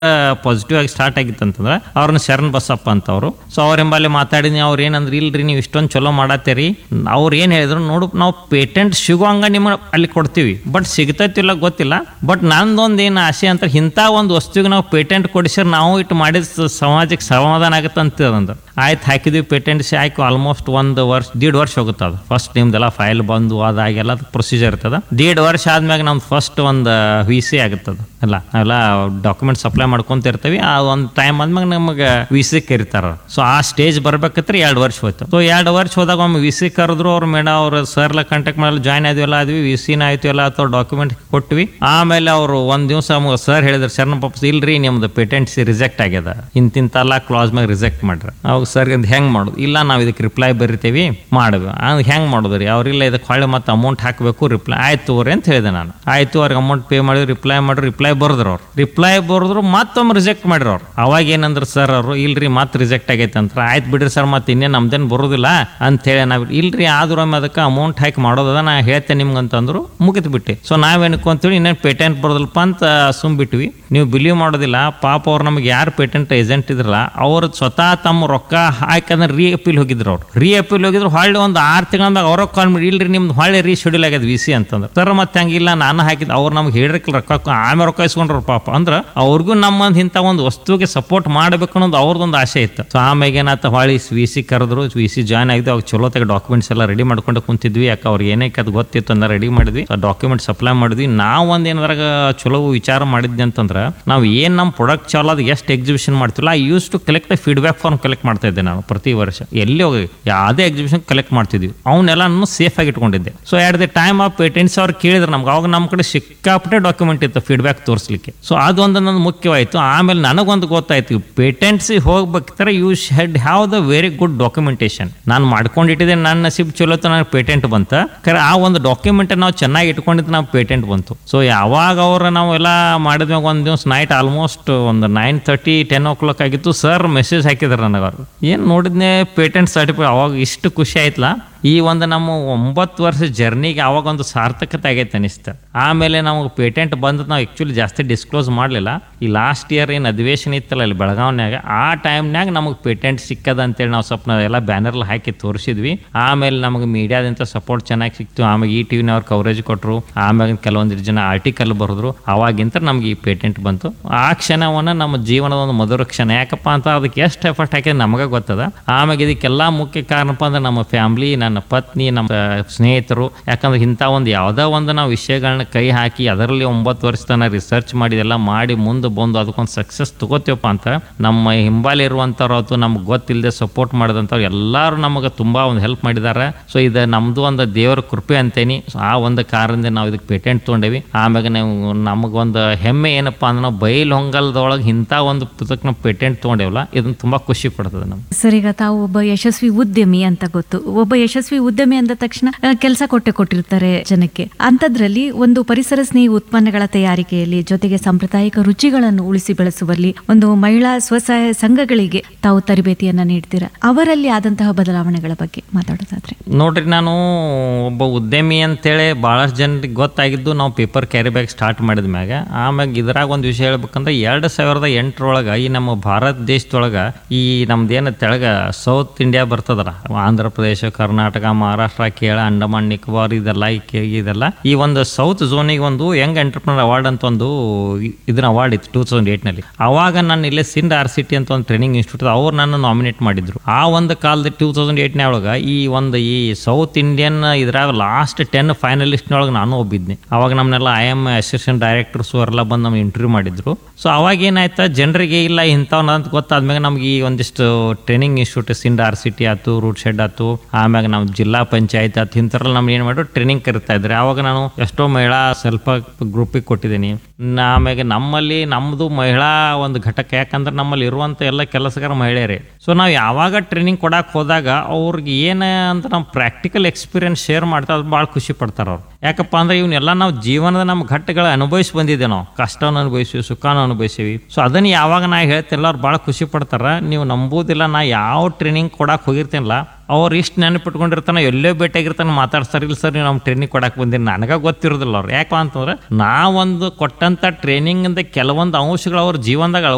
positive ಆಗಿ start ಆಗಿತ್ತು ಅಂತಂದ್ರೆ ಅವ್ರನ್ನ ಶರಣ್ ಬಸಪ್ಪ ಅಂತ ಅವರು ಸೊ ಅವ್ರ ಹಿಂಬಲ್ಲಿ ಮಾತಾಡಿದ್ನಿ ಅವ್ರು ಏನಂದ್ರೆ ಇಲ್ರಿ ನೀವು ಇಷ್ಟೊಂದು ಚಲೋ ಮಾಡತ್ತೀರಿ ಅವ್ರು ಏನು ಹೇಳಿದ್ರು ನೋಡು ನಾವು ಪೇಟೆಂಟ್ ಸಿಗುವಂಗ ನಿಮ್ಗೆ ಅಲ್ಲಿ ಕೊಡ್ತೀವಿ ಬಟ್ ಸಿಗ್ತೈತಿಲ್ಲ ಗೊತ್ತಿಲ್ಲ ಬಟ್ ನಂದೊಂದು ಏನು ಆಸೆ ಅಂತ ಇಂಥ ಒಂದು ವಸ್ತುವಿಗೆ ನಾವು ಪೇಟೆಂಟ್ ಕೊಡಿಸಿದ್ರೆ ನಾವು ಇಟ್ಟು ಮಾಡಿದ ಸ- ಸಮಾಜಕ್ಕೆ ಸಮಾಧಾನ ಆಗುತ್ತೆ ಅಂತ ಅಂದ್ರು ಆಯ್ತು ಹಾಕಿದ್ವಿ ಪೇಟೆಂಟ್ ಹಾಕಿ ಆಲ್ಮೋಸ್ಟ್ ಒಂದು ವರ್ಷ ದೀಡ್ ವರ್ಷ ಹೋಗುತ್ತೆ ಅದು ಫಸ್ಟ್ ನಿಮ್ದೆಲ್ಲ ಫೈಲ್ ಬಂದು ಅದಾಗೆಲ್ಲ ಪ್ರೊಸೀಜರ್ ಇರ್ತದ ದೀಡ್ ವರ್ಷ ಆದ್ಮ್ಯಾಗ ನಮ್ದು ಫಸ್ಟ್ ಒಂದು ವಿ ಸಿ ಆಗುತ್ತದ ಅಲ್ಲ ನಾವೆಲ್ಲ ಡಾಕ್ಯುಮೆಂಟ್ ಸಪ್ಲೈ ಮಾಡ್ಕೊಂತ ಇರ್ತೀವಿ ಆ ಒಂದು ಟೈಮ್ ಆದ್ಮ್ಯಾಗ ನಮಗೆ ವಿ ಸಿ ಕರಿತಾರ ಸೊ ಆ ಸ್ಟೇಜ್ ಬರ್ಬೇಕತ್ರ ಎರಡು ವರ್ಷ ಹೋಯ್ತು ಸೊ ಎರಡು ವರ್ಷ ಹೋದಾಗ ಒಮ್ಮೆ ವಿ ಸಿ ಕರೆದ್ರು ಅವ್ರ ಮೇಡಮ್ ಅವ್ರ ಸರ್ಲ ಕಾಂಟ್ಯಾಕ್ಟ್ ಮಾಡಲು ಜಾಯ್ನ್ ಆದ್ವಿಲ್ಲ ಆದ್ವಿ ವಿ ಸಿನ ಆಯ್ತು ಎಲ್ಲ ಅಥವಾ ಡಾಕ್ಯುಮೆಂಟ್ ಕೊಟ್ವಿ ಆಮೇಲೆ ಅವರು ಒಂದು ದಿವಸ ಸರ್ ಹೇಳಿದ್ರು ಶರಣ ಪಾಪ ಇಲ್ರಿ ನಿಮ್ದು ಪೇಟೆಂಟ್ಸ್ ರಿಜೆಕ್ಟ್ ಆಗ್ಯದ ಇಂತಿಂತೆಲ್ಲ ಕ್ಲಾಸ್ ಮ್ಯಾಗ ರಿಜೆಕ್ಟ್ ಮಾಡ್ರಿ ಅವಾಗ ಸರ್ ಇದು ಹೆಂಗೆ ಮಾಡೋದು ಇಲ್ಲ ನಾವು ಇದಕ್ಕೆ ರಿಪ್ಲೈ ಬರಿತೀವಿ ಮಾಡ್ಬೇಕು ಅದು ಹೆಂಗೆ ಮಾಡೋದು ರೀ ಅವ್ರಿಲ್ಲ ಇದಕ್ಕೆ ಹೊಳ್ಳಿ ಮತ್ತೆ ಅಮೌಂಟ್ ಹಾಕಬೇಕು ರಿಪ್ಲೈ ಆಯ್ತು ತಗೋರಿ ಅಂತ ಹೇಳಿದೆ ನಾನು ಆಯ್ತು ಅವ್ರಿಗೆ ಅಮೌಂಟ್ ಪೇ ಮಾಡಿ ರಿಪ್ಲೈ ಮಾಡಿ ರಿಪ್ಲೈ ಬರ್ದ್ರು ಅವ್ರು ರಿಪ್ಲೈ ಬರ್ದ್ರು ಮತ್ತೊಮ್ಮೆ ರಿಜೆಕ್ಟ್ ಮಾಡಿದ್ರು ಅವ್ರು ಅವಾಗ ಏನಂದ್ರೆ ಸರ್ ಅವರು ಇಲ್ರಿ ಮತ್ತೆ ರಿಜೆಕ್ಟ್ ಆಗೈತೆ ಅಂತ ಆಯ್ತು ಬಿಡ್ರಿ ಸರ್ ಮತ್ತೆ ಇನ್ನೇನು ನಮ್ದೇನು ಬರೋದಿಲ್ಲ ಅಂತ ಹೇಳಿ ನಾವು ಇಲ್ರಿ ಆದ್ರೂ ಒಮ್ಮೆ ಅದಕ್ಕೆ ಅಮೌಂಟ್ ಹಾಕಿ ಮಾಡೋದದ ನಾ ಹೇಳ್ತೇನೆ ನಿಮ್ಗೆ ಅಂತಂದ್ರು ಮುಗಿತು ಬಿಟ್ಟು ಸೊ ನಾವೇನಕ್ಕೆ ಅಂತೀವಿ ಇನ್ನೇನು ಪೇಟೆಂಟ್ ಬರೋದಿಲ್ಲಪ್ಪ ಅಂತ ಸುಮ್ ಬಿಟ್ವಿ ನೀವು ಬಿಲೀವ್ ಮಾಡೋದಿಲ್ಲ ಪಾಪ ಅವ್ರು ನಮಗೆ ಯಾರು ಪೇಟೆಂಟ್ ಏಜೆಂಟ್ ಇದ್ರಲ್ಲ ಅವ್ರು ಸ್ವತಃ ತಮ್ಮ ರೊಕ್ಕ ಹಾಕಂದ್ರೆ ರೀ ಅಪೀಲ್ ಹೋಗಿದ್ರು ಅವ್ರು ರೀ ಅಪೀಲ್ ಹೋಗಿದ್ರು ಹೊಳ್ಳಿ ಒಂದು ಆರು ತಿಂಗಳದಾಗ ಅವ್ರ ಕಾಲ್ ಮಾಡಿ ಇಲ್ರಿ ನಿಮ್ದು ಹೊಳ್ಳಿ ರೀ ಶೆಡ್ಯೂಲ್ ಆಗ್ಯದ ವಿ ಸಿ ಅಂತಂದ್ರೆ ಸರ್ ಮತ್ತೆ ಹಂಗಿಲ್ಲ ನಾನು ಹಾಕಿದ್ದು ಅವ್ರು ನಮ್ಗೆ ಹೇಳಿರಕ್ಕಿಲ್ಲ ರೊಕ್ಕ ಆಮೇಲೆ ರೊಕ್ಕ ಇಸ್ಕೊಂಡ್ರು ಪಾಪ ಅಂದ್ರೆ ಅವ್ರಿಗೂ ನಮ್ಮ ಇಂಥ ಒಂದು ವಸ್ತುವಿಗೆ ಸಪೋರ್ಟ್ ಮಾಡಬೇಕು ಅನ್ನೋದು ಅವ್ರದ್ದೊಂದು ಆಸೆ ಇತ್ತು ಸೊ ಆಮೇಲೆ ಏನಾಯ್ತು ಹೊಳ್ಳಿ ವಿ ಸಿ ಕರೆದ್ರು ವಿ ಸಿ ಜಾಯ್ನ್ ಆಗಿದ್ದು ಅವಾಗ ಚಲೋ ತೆಗೆ ಡಾಕ್ಯುಮೆಂಟ್ಸ್ ಎಲ್ಲ ರೆಡಿ ಮಾಡ್ಕೊಂಡು ಕುಂತಿದ್ವಿ ಯಾಕೆ ಅವ್ರಿಗೆ ಏನಕ್ಕೆ ಅದು ಗೊತ್ತಿತ್ತು ಅಂದ್ರೆ ರೆಡಿ ಮಾಡಿದ್ವಿ ಡಾಕ್ಯುಮೆಂಟ್ ಸಪ್ಲೈ ಮಾಡಿದ್ವಿ ನಾವು ಒಂದು ಏನಾದ್ರಾಗ ಚಲೋ ವಿಚಾರ ಮಾಡಿದ್ವಿ ಅಂತಂದ್ರೆ ನಾವು ಏನು ನಮ್ಮ ಪ್ರಾಡಕ್ಟ್ ಚಾಲ ಅದು ಎಷ್ಟು ಎಕ್ಸಿಬಿಷನ್ ಮಾಡ್ತಿಲ್ಲ I use to collect feedback form collect ಮಾಡ್ತಾ ಇದ್ದೆ ನಾನು ಪ್ರತಿ ವರ್ಷ ಎಲ್ಲಿ ಹೋಗಿ ಯಾವುದೇ ಎಕ್ಸಿಬಿಷನ್ ಕಲೆಕ್ಟ್ ಮಾಡ್ತಿದ್ವಿ ಅವನ್ನೆಲ್ಲ ಸೇಫ್ ಆಗಿ ಇಟ್ಕೊಂಡಿದ್ದೆ so at the time of patents ಅವ್ರು ಕೇಳಿದ್ರು ನಮ್ಗೆ ಅವಾಗ ನಮ್ಮ ಕಡೆ ಸಿಕ್ಕಾಪಟ್ಟೆ ಡಾಕ್ಯುಮೆಂಟ್ ಇತ್ತು ಫೀಡ್ಬ್ಯಾಕ್ ತೋರಿಸ್ಲಿಕ್ಕೆ ಸೊ ಅದೊಂದು ನನ್ನ ಮುಖ್ಯವಾಯಿತು ಆಮೇಲೆ ನನಗೊಂದು ಗೊತ್ತಾಯ್ತು ಪೇಟೆಂಟ್ಸ್ ಹೋಗ್ಬೇಕಾದ್ರೆ you should have the very good documentation ನಾನು ಮಾಡ್ಕೊಂಡಿಟ್ಟಿದ್ದೆ ನನ್ನ ನಸೀಬ್ ಚಲೋ ನನಗೆ ಪೇಟೆಂಟ್ ಬಂತ ಖರೆ ಆ ಒಂದು ಡಾಕ್ಯುಮೆಂಟ್ ನಾವು ಚೆನ್ನಾಗಿ ಇಟ್ಕೊಂಡಿದ್ದು ನಾವು ಪೇಟೆಂಟ್ ಬಂತು ಸೊ ಯಾವಾಗ ಅವ್ರ ನಾವು ಎಲ್ಲ ಮಾಡಿದ್ಮ್ಯಾಗ ಒಂದು ದಿವಸ ನೈಟ್ ಆಲ್ಮೋಸ್ಟ್ ಒಂದು nine thirty ten o'clock ಆಗಿತ್ತು ಸರ್ ಮೆಸೇಜ್ ಹಾಕಿದ್ರು ನನಗೆ ಅವರು ಏನು ನೋಡಿದ್ನೆ ಪೇಟೆಂಟ್ ಸರ್ಟಿಫಿಕೇಟ್ ಅವಾಗ ಇಷ್ಟು ಖುಷಿ ಆಯ್ತಲ್ಲ ಈ ಒಂದು ನಮ್ಮ ಒಂಬತ್ತು ವರ್ಷ ಜರ್ನಿಗೆ ಅವಾಗ ಒಂದು ಸಾರ್ಥಕತೆ ಆಗೈತೆ ಅನಿಸ್ತು ಆಮೇಲೆ ನಮಗೆ ಪೇಟೆಂಟ್ ಬಂದು ನಾವು ಆ್ಯಕ್ಚುಲಿ ಜಾಸ್ತಿ ಡಿಸ್ಕ್ಲೋಸ್ ಮಾಡಲಿಲ್ಲ ಈ ಲಾಸ್ಟ್ ಇಯರ್ ಏನು ಅಧಿವೇಶನ ಇತ್ತಲ್ಲ ಅಲ್ಲಿ ಬೆಳಗಾವ್ನ್ಯಾಗ ಆ ಟೈಮ್ನಾಗ ನಮಗೆ ಪೇಟೆಂಟ್ ಸಿಕ್ಕದ ಅಂತೇಳಿ ನಾವು ಸ್ವಲ್ಪ ಎಲ್ಲ ಬ್ಯಾನರ್ಲ್ ಹಾಕಿ ತೋರಿಸಿದ್ವಿ ಆಮೇಲೆ ನಮಗೆ ಮೀಡಿಯಾದಿಂದ ಸಪೋರ್ಟ್ ಚೆನ್ನಾಗಿ ಸಿಕ್ತು ಆಮೇಲೆ ಈ ಟಿವಿನವ್ರು ಕವರೇಜ್ ಕೊಟ್ಟರು ಆಮೇಲೆ ಕೆಲವೊಂದಿಷ್ಟು ಜನ ಆರ್ಟಿಕಲ್ ಬರೆದ್ರು ಅವಾಗಿಂತ ನಮ್ಗೆ ಈ ಪೇಟೆಂಟ್ ಬಂತು ಆ ಕ್ಷಣವನ್ನು ನಮ್ಮ ಜೀವನದ ಒಂದು ಮಧುರ ಕ್ಷಣ ಯಾಕಪ್ಪ ಅಂತ ಅದಕ್ಕೆ ಎಷ್ಟು ಎಫರ್ಟ್ ಹಾಕಿದ್ರೆ ನಮಗೆ ಗೊತ್ತದ ಆಮೇಲೆ ಇದಕ್ಕೆಲ್ಲ ಮುಖ್ಯ ಕಾರಣಪ್ಪ ಅಂದ್ರೆ ನಮ್ಮ ಫ್ಯಾಮ್ಲಿ ನನ್ನ ಪತ್ನಿ ನಮ್ಮ ಸ್ನೇಹಿತರು ಯಾಕಂದ್ರೆ ಇಂಥ ಒಂದು ಯಾವುದೋ ಒಂದು ನಾವು ವಿಷಯಗಳನ್ನ ಕೈ ಹಾಕಿ ಅದರಲ್ಲಿ ಒಂಬತ್ತು ವರ್ಷ ತನಕ ರಿಸರ್ಚ್ ಮಾಡಿ ಇದೆಲ್ಲ ಮಾಡಿ ಮುಂದೆ ಬಂದು ಅದಕ್ಕೊಂದು ಸಕ್ಸಸ್ ತಗೋತೀವಪ್ಪ ಅಂತ ನಮ್ಮ ಹಿಂಬಾಲಿ ಇರುವಂಥವ್ರು ಅಥವಾ ನಮ್ಗೆ ಗೊತ್ತಿಲ್ಲದೆ ಸಪೋರ್ಟ್ ಮಾಡಿದಂಥವ್ರು ಎಲ್ಲರೂ ನಮಗೆ ತುಂಬ ಒಂದು ಹೆಲ್ಪ್ ಮಾಡಿದ್ದಾರೆ ಸೊ ಇದು ನಮ್ಮದು ಒಂದು ದೇವರ ಕೃಪೆ ಅಂತೇನಿ ಸೊ ಆ ಒಂದು ಕಾರಣದಿಂದ ನಾವು ಇದಕ್ಕೆ ಪೇಟೆಂಟ್ ತೊಗೊಂಡೇವಿ ಆಮ್ಯಾಗ ನಾವು ನಮಗೊಂದು ಹೆಮ್ಮೆ ಏನಪ್ಪ ಅಂದ್ರೆ ನಾವು ಬೈಲ್ ಹೊಂಗಲ್ದೊಳಗೆ ಇಂಥ ಒಂದು ಪುಸ್ತಕ ನಾವು ಪೇಟೆಂಟ್ ತೊಗೊಂಡೇವಲ್ಲ ಇದನ್ನು ತುಂಬ ಖುಷಿ ಪಡ್ತದೆ ನಮ್ಗೆ ಸರ್ ಈಗ ತಾವು ಒಬ್ಬ ಯಶಸ್ವಿ ಉದ್ಯಮಿ ಅಂತ ಗೊತ್ತು ಒಬ್ಬ ಯಶಸ್ವಿ ಉದ್ಯಮಿ ಅಂದ ತಕ್ಷಣ ಕೆಲಸ ಕೊಟ್ಟೆ ಕೊಟ್ಟಿರ್ತಾರೆ ಜನಕ್ಕೆ ಅಂಥದ್ರಲ್ಲಿ ಒಂದು ಪರಿಸರ ಸ್ನೇಹಿ ಉತ್ಪನ್ನಗಳ ತಯಾರಿಕೆಯಲ್ಲಿ ಜೊತೆಗೆ ಸಾಂಪ್ರದಾಯಿಕ ರುಚಿಗಳನ್ನು ಉಳಿಸಿ ಬೆಳೆಸುವಲ್ಲಿ ಒಂದು ಮಹಿಳಾ ಸ್ವಸಹಾಯ ಸಂಘಗಳಿಗೆ ತಾವು ತರಬೇತಿಯನ್ನ ನೀಡ್ತೀರಾ ಅವರಲ್ಲಿ ಆದಂತಹ ಬದಲಾವಣೆಗಳ ಬಗ್ಗೆ ಮಾತಾಡೋದಾದ್ರೆ ನೋಡ್ರಿ ನಾನು ಒಬ್ಬ ಉದ್ಯಮಿ ಅಂತೇಳಿ ಭಾಳಷ್ಟು ಜನರಿಗೆ ಗೊತ್ತಾಗಿದ್ದು ನಾವು ಪೇಪರ್ ಕ್ಯಾರಿ ಬ್ಯಾಗ್ ಸ್ಟಾರ್ಟ್ ಮಾಡಿದ ಮ್ಯಾಗ ಆಮ್ಯಾಗ ಇದ್ರಾಗ ಒಂದು ವಿಷಯ ಹೇಳ್ಬೇಕಂದ್ರೆ ಎರಡು ಸಾವಿರದ ಎಂಟರೊಳಗೆ ಈ ನಮ್ಮ ಭಾರತ ದೇಶದೊಳಗೆ ಈ ನಮ್ದೇನು ತೆಳಗ ಸೌತ್ ಇಂಡಿಯಾ ಬರ್ತದಲ್ಲ ಆಂಧ್ರ ಪ್ರದೇಶ ಕರ್ನಾಟಕ ಮಹಾರಾಷ್ಟ್ರ ಕೇರಳ ಅಂಡಮಾನ್ ನಿಕೋಬಾರ್ ಇದೆಲ್ಲ ಈ ಕೆ- ಇದೆಲ್ಲ ಈ ಒಂದು ಸೌತ್ ಝೋನಿಗೆ ಒಂದು ಯಂಗ್ ಎಂಟರ್ಪ್ರಿನರ್ ಅವಾರ್ಡ್ ಅಂತ ಒಂದು ಇ- ಇದನ್ನ ಅವಾರ್ಡ್ ಇತ್ತು ಟೂ ತೌಸಂಡ್ ಏಟ್ನಲ್ಲಿ ಅವಾಗ ನಾನು ಇಲ್ಲೇ ಸಿಂಡ್ ಆರ್ ಸಿಟಿ ಅಂತ ಒಂದು ಟ್ರೈನಿಂಗ್ ಇನ್ಸ್ಟಿಟ್ಯೂಟ್ ಅವ್ರು ನನ್ನ ನಾಮಿನೇಟ್ ಮಾಡಿದ್ರು ಆ ಒಂದು ಕಾಲದ ಟೂ ತೌಸಂಡ್ ಏಟ್ನೇ ಒಳಗೆ ಈ ಒಂದು ಈ ಸೌತ್ ಇಂಡಿಯನ್ ಇದ್ರಾಗ ಲಾಸ್ಟ್ ಟೆನ್ ಫೈನಲಿಸ್ಟ್ನೊಳಗೆ ನಾನು ಒಬ್ಬಿದ್ನಿ ಅವಾಗ ನಮ್ಮನ್ನೆಲ್ಲ ಐ ಎಮ್ ಅಸಿಸ್ಟೆಂಟ್ ಡೈರೆಕ್ಟರ್ಸು ಅವರೆಲ್ಲ ಬಂದು ನಮ್ಗೆ ಇಂಟರ್ವ್ಯೂ ಮಾಡಿದ್ರು ಸೊ ಅವಾಗ ಏನಾಯ್ತು ಜನರಿಗೆ ಇಲ್ಲ ಇಂಥವ್ನ ಅಂತ ಗೊತ್ತಾದ್ಮೇಲೆ ನಮ್ಗೆ ಈ ಒಂದಿಷ್ಟು ಟ್ರೈನಿಂಗ್ ಇನ್ಸ್ಟಿಟ್ಯೂಟ್ ಸಿಂಡ್ ಆರ್ ಸಿಟಿ ಆಯ್ತು ರೂಟ್ ಶೆಡ್ ಆಯ್ತು ಆಮ್ಯಾಗ ನಮ್ಮ ಜಿಲ್ಲಾ ಪಂಚಾಯತ್ ಆಯ್ತು ಇಂಥವ್ರೆಲ್ಲ ನಮ್ಗೆ ಏನು ಮಾಡಿದ್ರು ಟ್ರೈನಿಂಗ್ ಕರಿತಾ ಇದ್ರೆ ಅವಾಗ ನಾನು ಎಷ್ಟೋ ಮಹಿಳಾ ಸ್ವಲ್ಪ ಗ್ರೂಪಿಗೆ ಕೊಟ್ಟಿದ್ದೀನಿ ಆಮ್ಯಾಗ ನಮ್ಮಲ್ಲಿ ನಮ್ಮದು ಮಹಿಳಾ ಒಂದು ಘಟಕ ಯಾಕಂದ್ರೆ ನಮ್ಮಲ್ಲಿ ಇರುವಂಥ ಎಲ್ಲ ಕೆಲಸಗಾರ ಮಹಿಳೆಯರೇ ಸೊ ನಾವು ಯಾವಾಗ ಟ್ರೈನಿಂಗ್ ಕೊಡಕ್ಕೆ ಹೋದಾಗ ಅವ್ರಿಗೆ ಏನು ಅಂತ ನಾವು ಪ್ರಾಕ್ಟಿಕಲ್ ಎಕ್ಸ್ಪೀರಿಯನ್ಸ್ ಶೇರ್ ಮಾಡ್ತಾ ಅದು ಭಾಳ ಖುಷಿ ಪಡ್ತಾರೆ ಅವ್ರು ಯಾಕಪ್ಪ ಅಂದ್ರೆ ಇವನ್ನೆಲ್ಲ ನಾವು ಜೀವನದ ನಮ್ಮ ಘಟ್ಟಗಳ ಅನುಭವಿಸಿ ಬಂದಿದ್ದೆ ನಾವು ಕಷ್ಟವನ್ನು ಅನುಭವಿಸಿವಿ ಸುಖನ ಅನುಭವಿಸಿವಿ ಸೊ ಅದನ್ನು ಯಾವಾಗ ನಾ ಹೇಳ್ತಿಲ್ಲ ಅವ್ರು ಭಾಳ ಖುಷಿ ಪಡ್ತಾರೆ ನೀವು ನಂಬುದಿಲ್ಲ ನಾ ಯಾವ ಟ್ರೈನಿಂಗ್ ಕೊಡಕ್ಕೆ ಹೋಗಿರ್ತೀನಲ್ಲ ಅವ್ರು ಇಷ್ಟು ನೆನಪಿಟ್ಕೊಂಡಿರ್ತಾನೆ ಎಲ್ಲೇ ಭೇಟಿಯಾಗಿರ್ತಾನೆ ಮಾತಾಡ್ತಾರೆ ಇಲ್ಲ ಸರ್ ನೀವು ನಮ್ಮ ಟ್ರೈನಿಂಗ್ ಕೊಡಕ್ಕೆ ಬಂದಿರಿ ನನಗೆ ಗೊತ್ತಿರೋದಿಲ್ಲ ಅವ್ರು ಯಾಕೆ ಅಂತಂದ್ರೆ ನಾವೊಂದು ಕೊಟ್ಟಂಥ ಟ್ರೈನಿಂಗಿಂದ ಕೆಲವೊಂದು ಅಂಶಗಳು ಅವ್ರ ಜೀವನದಾಗ